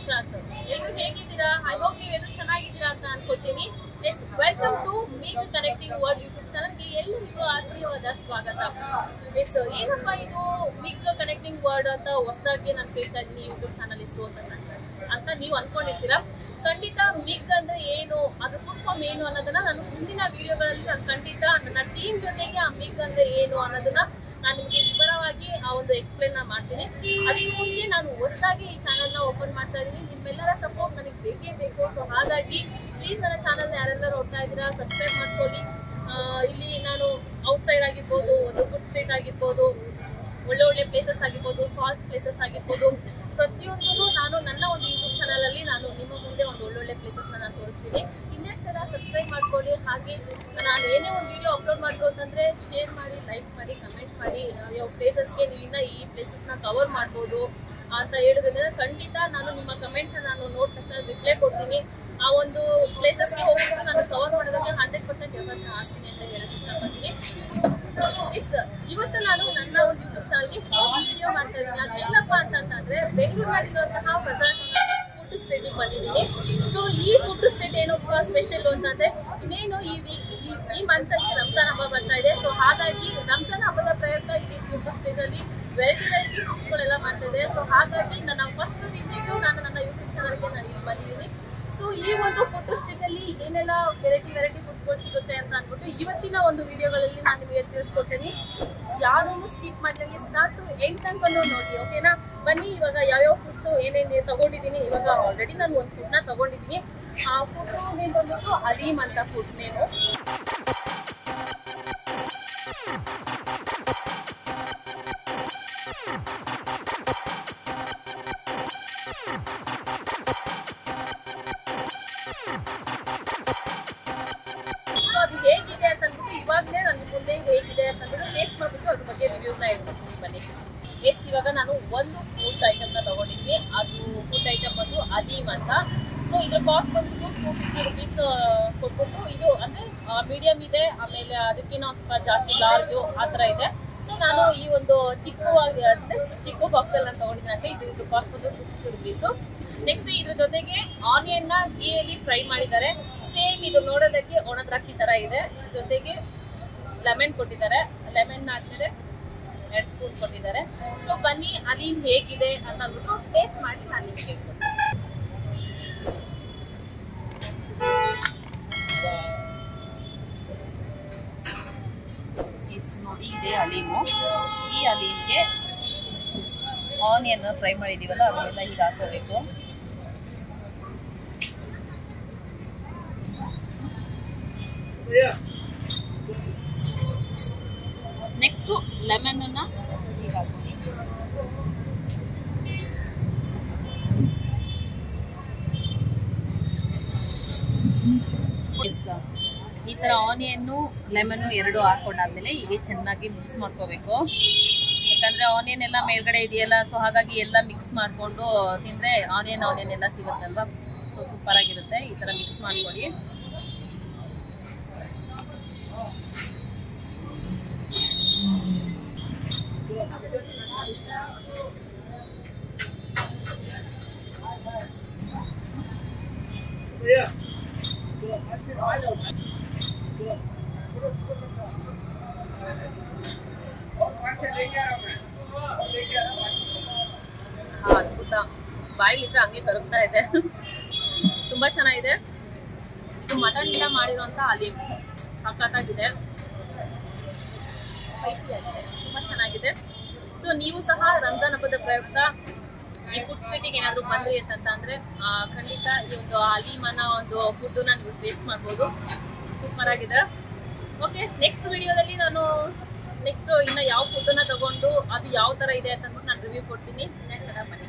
ಪ್ರಶಾಂತ್ ಎಲ್ರು ಹೇಗಿದ್ದೀರಾ I hope ನೀವು ಎಲ್ಲರೂ ಚೆನ್ನಾಗಿದ್ದೀರಾ ಅಂತ ಅನ್ಕೊಳ್ತೀನಿ yes welcome to make connecting word YouTube ಚಾನಲ್ಗೆ ಎಲ್ಲರಿಗೂ ಆತ್ಮೀಯವಾದ ಸ್ವಾಗತ ಎಸ್ ಏನಪ್ಪ ಇದು ಮೇಕ್ ಕನೆಕ್ಟಿಂಗ್ ವರ್ಡ್ ಅಂತ ಹೊಸದಾಗಿ ನಾನು ಕೇಳ್ತಾ ಇದ್ದೀನಿ ಯೂಟ್ಯೂಬ್ ಚಾನಲ್ ಹೆಸರು ಅಂತ ನಾನು ಅಂತ ನೀವು ಅನ್ಕೊಂಡಿರ್ತೀರಾ ಖಂಡಿತ ಮಿಗ್ ಅಂದ್ರೆ ಏನು ಅದ್ರ ಫುಲ್ ಫಾರ್ಮ್ ಏನು ಅನ್ನೋದನ್ನ ನಾನು ಮುಂದಿನ ವಿಡಿಯೋಗಳಲ್ಲಿ ನಾನು ಖಂಡಿತ ನನ್ನ ಟೀಮ್ ಜೊತೆಗೆ ಆ ಮಿಗ್ ಅಂದ್ರೆ ಏನು ಅನ್ನೋದನ್ನ ನಾನು ನಿಮಗೆ ವಿವರವಾಗಿ ಆ ಒಂದು ಎಕ್ಸ್ಪ್ಲೇನ್ ಮಾಡ್ತೀನಿ ಅದಕ್ಕೆ ಮುಂಚೆ ನಾನು ಹೊಸದಾಗಿ ಈ ಚಾನಲ್ ನ ಓಪನ್ ಮಾಡ್ತಾ ಇದ್ದೀನಿ ನಿಮ್ಮೆಲ್ಲರ ಸಪೋರ್ಟ್ ನನಗೆ ಬೇಕೇ ಬೇಕು ಸೊ ಹಾಗಾಗಿ ಪ್ಲೀಸ್ ನನ್ನ ಚಾನಲ್ ಯಾರೆಲ್ಲ ನೋಡ್ತಾ ಇದ್ದೀರಾ ಸಬ್ಸ್ಕ್ರೈಬ್ ಮಾಡ್ಕೊಳ್ಳಿ ಆ, ಇಲ್ಲಿ ನಾನು ಔಟ್ಸೈಡ್ ಆಗಿರ್ಬೋದು ಒಂದು ಫುಡ್ ಸ್ಟ್ರೀಟ್ ಆಗಿರ್ಬೋದು ಒಳ್ಳೆ ಒಳ್ಳೆ ಪ್ಲೇಸಸ್ ಆಗಿರ್ಬೋದು ಫಾಲ್ಸ್ ಪ್ಲೇಸಸ್ ಆಗಿರ್ಬೋದು ಪ್ರತಿಯೊಂದನ್ನು ನಾನು ನನ್ನ ಒಂದು ಯೂಟ್ಯೂಬ್ ಚಾನಲ್ ಅಲ್ಲಿ ನಾನು ನಿಮ್ಮ ಮುಂದೆ ಒಂದು ಒಳ್ಳೊಳ್ಳೆ ಪ್ಲೇಸಸ್ ನಾನು ತೋರಿಸ್ತೀನಿ ಇನ್ನೇ ತರ ಸಬ್ಸ್ಕ್ರೈಬ್ ಮಾಡ್ಕೊಳ್ಳಿ ಹಾಗೆ ನಾನು ಏನೇ ಒಂದು ವಿಡಿಯೋ ಅಪ್ಲೋಡ್ ಮಾಡಿದ್ರು ಅಂತಂದ್ರೆ ಶೇರ್ ಮಾಡಿ ಲೈಕ್ ಮಾಡಿ ಕಮೆಂಟ್ ಮಾಡಿ ಯಾವ ಪ್ಲೇಸಸ್ಗೆ ನೀವು ಇನ್ನ ಈ ಪ್ಲೇಸಸ್ನ ಕವರ್ ಮಾಡ್ಬೋದು ಅಂತ ಹೇಳಿದ್ರಿಂದ ಖಂಡಿತ ನಾನು ನಿಮ್ಮ ಕಮೆಂಟ್ ನಾನು ನೋಡಿದ ತಕ್ಷಣ ರಿಪ್ಲೈ ಕೊಡ್ತೀನಿ ಆ ಒಂದು ಪ್ಲೇಸಸ್ಗೆ ಹೋಗ್ಬಿಟ್ಟು ನಾನು ಕವರ್ ಮಾಡೋದಕ್ಕೆ ಹಂಡ್ರೆಡ್ ಪರ್ಸೆಂಟ್ ಎಫರ್ಟ್ನ ಹಾಕ್ತೀನಿ ಅಂತ ಹೇಳಕ್ ಇಷ್ಟಪಡ್ತೀನಿ ಎಸ್ ಇವತ್ತು ನಾನು ನನ್ನ ಒಂದು ಯೂಟ್ಯೂಬ್ ಚಾನಲ್ಗೆ ಫಸ್ಟ್ ವಿಡಿಯೋ ಮಾಡ್ತಾ ಇದ್ದೀನಿ ಅದೇನಪ್ಪ ಅಂತಂತಂದ್ರೆ ಬೆಂಗಳೂರಿನಲ್ಲಿರುವಂತಹ ಪ್ರೆಸೆಂಟ್ ಫುಡ್ ಸ್ಟ್ರೀಟಿಗೆ ಬಂದಿದ್ದೀನಿ ಸೊ ಈ ಫುಡ್ ಸ್ಟ್ರೀಟ್ ಏನಪ್ಪ ಸ್ಪೆಷಲ್ ಅಂತಂದ್ರೆ ಇನ್ನೇನು ಈ ವೀಕ್ ಈ ಮಂತ್ ಅಲ್ಲಿ ರಂಜಾನ್ ಹಬ್ಬ ಬರ್ತಾ ಇದೆ ಸೊ ಹಾಗಾಗಿ ರಂಜಾನ್ ಹಬ್ಬದ ಪ್ರಯುಕ್ತ ಈ ಫುಡ್ ಸ್ಟ್ರೀಟ್ ಅಲ್ಲಿ ವೆರೈಟಿ ವೆರೈಟಿ ಫುಡ್ಸ್ ಗಳೆಲ್ಲ ಮಾಡ್ತಾ ಇದೆ ಸೊ ಹಾಗಾಗಿ ನನ್ನ ಫಸ್ಟ್ ವಿಸಿಟ್ ನಾನು ನನ್ನ ಯೂಟ್ಯೂಬ್ ಚಾನಲ್ಗೆ ನಾನು ಇಲ್ಲಿ ಬಂದಿದ್ದೀನಿ ಸೊ ಈ ಒಂದು ಫುಡ್ ಸ್ಟ್ರೀಟ್ ಅಲ್ಲಿ ಏನೆಲ್ಲ ವೆರೈಟಿ ವೆರೈಟಿ ಫುಡ್ಸ್ಗಳು ಸಿಗುತ್ತೆ ಅಂತ ಅಂದ್ಬಿಟ್ಟು ಇವತ್ತಿನ ಒಂದು ವಿಡಿಯೋಗಳಲ್ಲಿ ನಾನು ನಿಮಗೆ ತಿಳಿಸ್ಕೊಡ್ತೀನಿ ಯಾರು ಸ್ಕಿಪ್ ಮಾಡ್ದಂಗೆ ಸ್ಟಾರ್ಟ್ ಟು ಎಂಡ್ ತನಕ ನೋಡಿ ಓಕೆನಾ ಬನ್ನಿ ಇವಾಗ ಯಾವ್ಯಾವ ಫುಡ್ಸ್ ಏನೇನು ತಗೊಂಡಿದ್ದೀನಿ ಇವಾಗ ಆಲ್ರೆಡಿ ನಾನು ಒಂದು ಫುಡ್ನ ತಗೊಂಡಿದ್ದೀನಿ ಆ ಫುಡ್ ನೇಮ್ ಬಂದ್ಬಿಟ್ಟು ಅಲೀಮ್ ಅಂತ ಫುಡ್ ನೇಮು ಸೊ ಅದು ಹೇಗಿದೆ ಅಂತ ಅಂದ್ಬಿಟ್ಟು ಇವಾಗಲೇ ನನ್ನ ಮುಂದೆ ಹೇಗಿದೆ ಅಂತ ಅಂದ್ಬಿಟ್ಟು ಟೇಸ್ಟ್ ಮಾಡ್ಬಿಟ್ಟು ಅದ್ರ ಬಗ್ಗೆ ರಿವ್ಯೂನ ಹೇಳ್ಕೊಡ್ತೀನಿ ಬನ್ನಿ ಎಸ್ ಇವಾಗ ನಾನು ಒಂದು ಫುಡ್ ಐಟಮ್ನ ತಗೊಂಡಿದ್ದೀನಿ ಅದು ಫುಡ್ ಐಟಮ್ ಬಂದು ಅಲೀಮ್ ಅಂತ ಸೊ ಇದ್ರ ಕಾಸ್ಟ್ ಬಂದ್ಬಿಟ್ಟು ಟೂ ಫಿಫ್ಟಿ ರುಪೀಸ್ ಕೊಟ್ಬಿಟ್ಟು ಇದು ಅಂದ್ರೆ ಮೀಡಿಯಂ ಇದೆ ಆಮೇಲೆ ಅದಕ್ಕಿಂತ ಒಂದ್ ಸ್ವಲ್ಪ ಜಾಸ್ತಿ ಲಾರ್ಜು ಆ ಥರ ಇದೆ ಸೊ ನಾನು ಈ ಒಂದು ಚಿಕ್ಕ ಅಂದ್ರೆ ಚಿಕ್ಕ ಬಾಕ್ಸ್ ಅಲ್ಲಿ ನಾನು ತಗೊಂಡಿದ್ದೀನಿ ಅಷ್ಟೇ ಇದು ಇದ್ರ ಕಾಸ್ಟ್ ಬಂದು ಟೂ ಫಿಫ್ಟಿ ರುಪೀಸು ನೆಕ್ಸ್ಟ್ ಇದ್ರ ಜೊತೆಗೆ ಆನಿಯನ್ ನ ಗೀಯಲ್ಲಿ ಫ್ರೈ ಮಾಡಿದ್ದಾರೆ ಸೇಮ್ ಇದು ನೋಡೋದಕ್ಕೆ ಒಣ ದ್ರಾಕ್ಷಿ ತರ ಇದೆ ಜೊತೆಗೆ ಲೆಮನ್ ಕೊಟ್ಟಿದ್ದಾರೆ ಲೆಮನ್ ಆದ್ಮೇಲೆ ಎರಡು ಸ್ಪೂನ್ ಕೊಟ್ಟಿದ್ದಾರೆ ಸೊ ಬನ್ನಿ ಅಲೀಮ್ ಹೇಗಿದೆ ಅಂತ ಅಂದ್ಬಿಟ್ಟು ಟೇಸ್ಟ್ ಮಾಡಿ ನಾನು ನಿಮ್ಗೆ ಹೇಳ್ಕೊಡ್ತೀನಿ ಎಸ್ ನೋಡಿ ಇದೆ ಅಲೀಮು ಈ ಅಲೀಮ್ಗೆ ಆನಿಯನ್ ಫ್ರೈ ಮಾಡಿದೀವಲ್ಲ ಅದನ್ನೆಲ್ಲ ಹೀಗೆ ಹಾಕೋಬೇಕು ನೆಕ್ಸ್ಟ್ ಲೆಮನ್ ಅನ್ನ ಹೀಗೆ ಹಾಕೊಳ್ಳಿ ಎಸ್ ಈ ತರ ಆನಿಯನ್ನು ಲೆಮನ್ನು ಎರಡು ಹಾಕೊಂಡಾದ್ಮೇಲೆ ಹೀಗೆ ಚೆನ್ನಾಗಿ ಮಿಕ್ಸ್ ಮಾಡ್ಕೋಬೇಕು ಯಾಕಂದ್ರೆ ಆನಿಯನ್ ಎಲ್ಲ ಮೇಲ್ಗಡೆ ಇದೆಯಲ್ಲ ಸೊ ಹಾಗಾಗಿ ಎಲ್ಲ ಮಿಕ್ಸ್ ಮಾಡ್ಕೊಂಡು ತಿಂದ್ರೆ ಆನಿಯನ್ ಆನಿಯನ್ ಎಲ್ಲ ಸಿಗುತ್ತಲ್ವಾ ಸೊ ಸೂಪರ್ ಆಗಿರುತ್ತೆ ಈ ತರ ಮಿಕ್ಸ್ ಮಾಡ್ಕೊಳ್ಳಿ ಹಾ, ಅದ್ಭುತ ಬಾಯಿ ಇಟ್ರೆ ಹಂಗೆ ಕರಗ್ತಾ ಇದೆ ತುಂಬಾ ಚೆನ್ನಾಗಿದೆ ಇದು ಮಟನ್ ಇಂದ ಮಾಡಿರುವಂತ ಅಲೀಮ್ ಸಖತ್ತಾಗಿದೆ ಸ್ಪೈಸಿ ಆಗಿದೆ ತುಂಬಾ ಚೆನ್ನಾಗಿದೆ ಸೊ ನೀವು ಸಹ ರಂಜಾನ್ ಹಬ್ಬದ ಪ್ರಯುಕ್ತ ಈ ಫುಡ್ ಸ್ಟ್ರೀಟಿಗೆ ಏನಾದ್ರು ಬಂದ್ರಿ ಅಂತಂತ ಅಂದ್ರೆ ಆ, ಖಂಡಿತ ಈ ಒಂದು ಅಲೀಮ್ ಅನ್ನೋ ಒಂದು ಫುಡ್ ನೀವು ಟೇಸ್ಟ್ ಮಾಡ್ಬೋದು ಸೂಪರ್ ಆಗಿದೆ ಓಕೆ ನೆಕ್ಸ್ಟ್ ವಿಡಿಯೋದಲ್ಲಿ ನಾನು ನೆಕ್ಸ್ಟ್ ಇನ್ನ ಯಾವ ಫುಡ್ನ ತಗೊಂಡು ಅದು ಯಾವ ತರ ಇದೆ ಅಂತ ಅಂದ್ಬಿಟ್ಟು ನಾನು ರಿವ್ಯೂ ಕೊಡ್ತೀನಿ ನೆಕ್ಸ್ಟ್ ತರ ಬನ್ನಿ